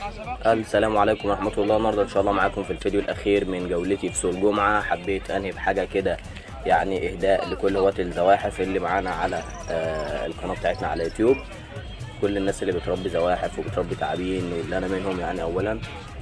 السلام عليكم ورحمة الله النهاردة إن شاء الله معاكم في الفيديو الأخير من جولتي في سوق الجمعة حبيت أنهي بحاجة كده يعني إهداء لكل هواة الزواحف اللي معانا على آه القناة بتاعتنا على يوتيوب كل الناس اللي بتربي زواحف وبتربي تعابين واللي أنا منهم يعني أولا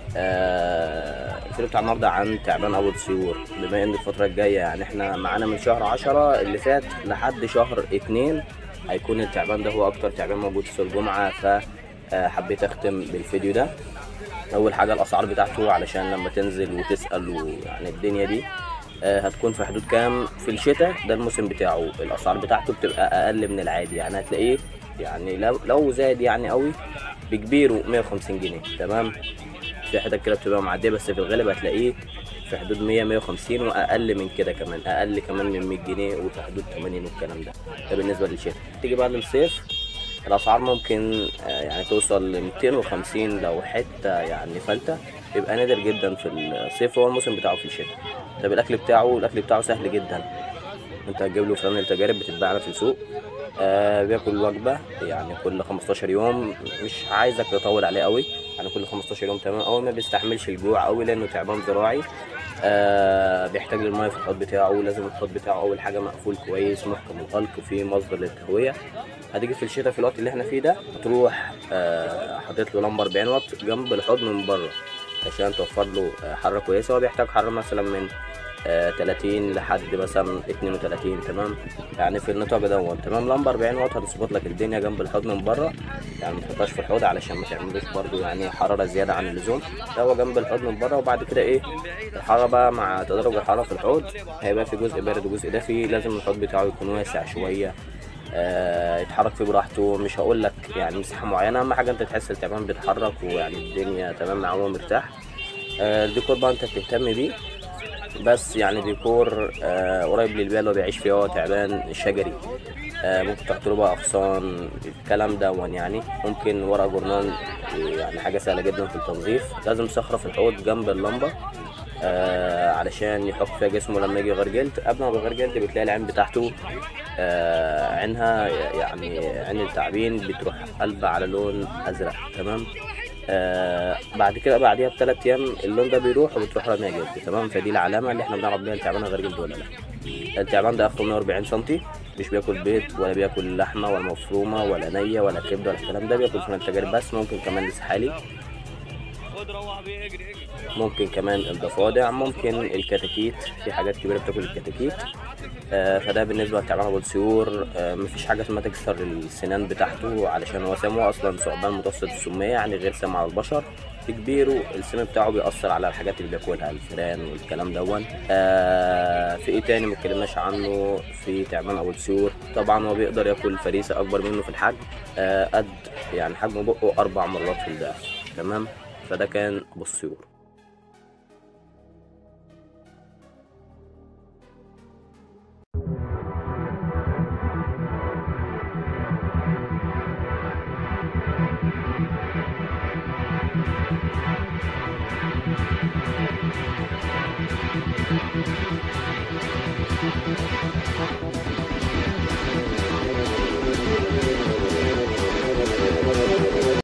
آه الفيديو بتاع النهاردة عن تعبان أبو السيور بما إن الفترة الجاية يعني إحنا معانا من شهر عشرة اللي فات لحد شهر اتنين هيكون التعبان ده هو أكتر تعبان موجود في سوق الجمعة ف آه، حبيت اختم بالفيديو ده اول حاجه الاسعار بتاعته علشان لما تنزل وتسال ويعني الدنيا دي آه، هتكون في حدود كام في الشتاء ده الموسم بتاعه الاسعار بتاعته بتبقى اقل من العادي يعني هتلاقيه يعني لو لو زاد يعني قوي بكبيره 150 جنيه تمام في حتت كده بتبقى معديه بس في الغالب هتلاقيه في حدود 100 150 واقل من كده كمان اقل كمان من 100 جنيه وفي حدود 80 والكلام ده ده بالنسبه للشتاء تيجي بقى للصيف الاسعار ممكن آه، يعني توصل ل 250 لو حته يعني فلته يبقى نادر جدا في الصيف هو الموسم بتاعه في الشتاء طب الاكل بتاعه الاكل بتاعه سهل جدا انت هتجيب له فرن التجارب بتتباع في السوق آه بياكل وجبه يعني كل 15 يوم مش عايزك تطول عليه قوي يعني كل 15 يوم تمام اول ما بيستحملش الجوع قوي لانه تعبان زراعي آه بيحتاج للميه في الحوض بتاعه لازم الحوض بتاعه اول حاجه مقفول كويس محكم الغلق وفيه مصدر للتهويه هتيجي في الشتاء في الوقت اللي احنا فيه ده هتروح آه حاطط له لمبه 40 واط جنب الحوض من بره عشان توفر له آه، حراره كويسه هو بيحتاج حراره مثلا من آه 30 لحد مثلا 32 تمام يعني في النطاق دوت تمام لمبه 40 واط هتظبط لك الدنيا جنب الحوض من بره يعني ما تحطهاش في الحوض علشان ما تعملوش برضو يعني حراره زياده عن اللزوم ده هو جنب الحوض من بره وبعد كده ايه الحراره بقى مع تدرج الحراره في الحوض هيبقى في جزء بارد وجزء دافي لازم الحوض بتاعه يكون واسع شويه آه، يتحرك فيه براحته مش هقول لك يعني مساحه معينه اهم حاجه انت تحس التعبان بيتحرك ويعني الدنيا تمام معاه وهو مرتاح آه، الديكور بقى انت بتهتم بيه بس يعني ديكور آه، قريب للبيئه اللي هو بيعيش فيها هو تعبان شجري آه، ممكن تحط له بقى اغصان الكلام دون يعني ممكن ورق جورنال يعني حاجه سهله جدا في التنظيف لازم صخره في الحوض جنب اللمبه آه علشان يحك فيها جسمه لما يجي يغير جلد قبل ما بيغير جلد بتلاقي العين بتاعته آه عينها يعني عين التعبين بتروح قلبة على لون ازرق تمام آه بعد كده بعديها بثلاث ايام اللون ده بيروح وبتروح رميها جلد تمام فدي العلامه اللي احنا بنعرف بيها التعبان غير جلد ولا لا التعبان ده اخره 140 سم مش بياكل بيض ولا بياكل لحمه ولا مفرومه ولا نيه ولا كبده ولا الكلام ده بياكل فول التجارب بس ممكن كمان لسحالي خد روح بيه اجري اجري ممكن كمان الضفادع ممكن الكتاكيت في حاجات كبيره بتاكل الكتاكيت آه فده بالنسبه لتعبان ابو السيور آه مفيش حاجه اسمها تكسر السنان بتاعته علشان هو سامه اصلا ثعبان متوسط السميه يعني غير سام على البشر في كبيره السم بتاعه بيأثر على الحاجات اللي بياكلها الفئران والكلام دون آه في ايه تاني متكلمناش عنه في تعبان ابو السيور طبعا هو بيقدر ياكل فريسه اكبر منه في الحجم آه قد يعني حجم بقه اربع مرات في الضعف تمام فده كان ابو السيور Thank you.